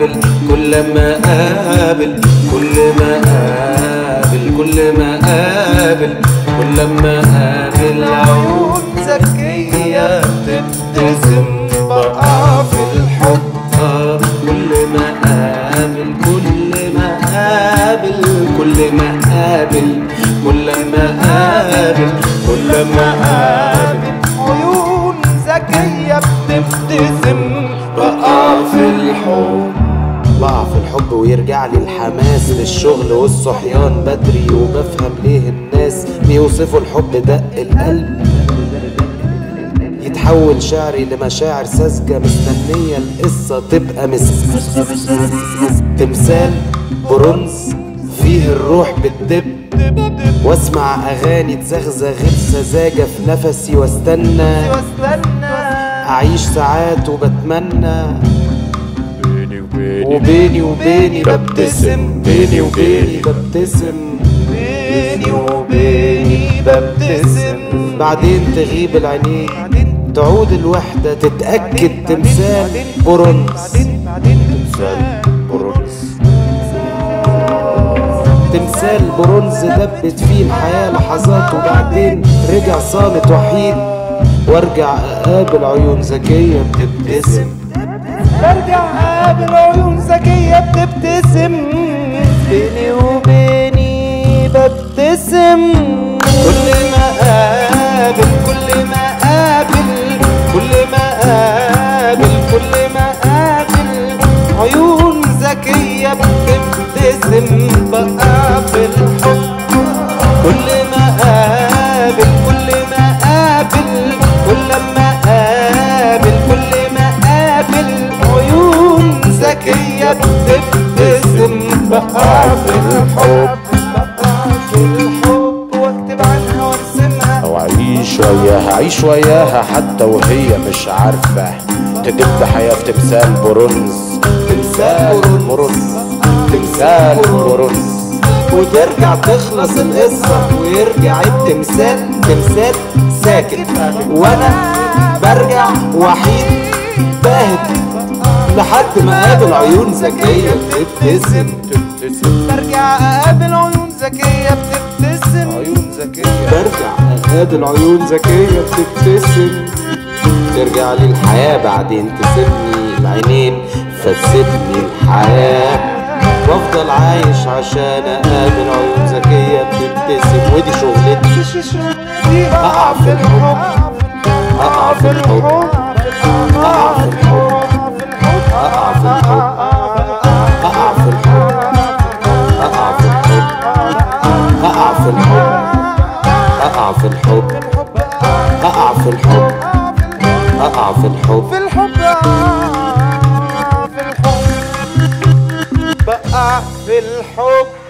قابل كل ما قابل كل ما قابل كل ما قابل كل ما قابل عيون ذكية تبتسم بقع في الحب آه، كل ما قابل كل ما قابل كل ما قابل كل ما قابل كل ما قابل عيون ذكية بتبتسم بقع في الحب بقع في الحب ويرجع لي الحماس للشغل والصحيان بدري وبفهم ليه الناس بيوصفوا الحب دق القلب يتحول شعري لمشاعر ساذجة مستنية القصة تبقى مس تمثال برونز فيه الروح بتدب واسمع اغاني تزغزغ بسذاجة في نفسي واستنى واستنى أعيش ساعات وبتمنى بيني وبيني وبيني وبيني ببتسم بيني وبيني ببتسم بيني وبيني ببتسم بعدين تغيب العينين بعدين تعود الوحدة تتأكد تمثال برونز بعدين بعدين تمثال برونز تمثال برونز دبت فيه الحياة لحظات وبعدين رجع صامت وحيد وارجع اقابل عيون ذكية بتبتسم برجع اقابل عيون ذكية بتبتسم بيني وبيني ببتسم كل ما قابل كل ما قابل كل ما قابل كل ما قابل عيون ذكية بتبتسم بقى في الحب كل ما قابل كل ما قابل كل ما قابل كل ما قابل عيون ذكية بتبتسم بقى في الحب بقى في الحب واكتب عنها وارسمها او اعيش وياها اعيش وياها حتى وهي مش عارفة تدب حياة في تمثال برونز تمثال برونز تمثال برونز وترجع تخلص القصة ويرجع التمثال تمثال ساكت وانا برجع وحيد باهت لحد ما قابل عيون ذكية بتبتسم تبتسم برجع اقابل عيون ذكية بتبتسم عيون ذكية برجع اقابل عيون ذكية بتبتسم ترجع لي الحياة بعدين تسيبني العينين فتسيبني الحياة وافضل عايش عشان اقابل عيون ذكية بتبتسم ودي شغلتي اقع في الحب اقع في الحب اقع في الحب اقع في الحب اقع في الحب اقع في الحب اقع في الحب اقع في الحب اقع في الحب اقع في الحب في الحب في الحب بقع في الحب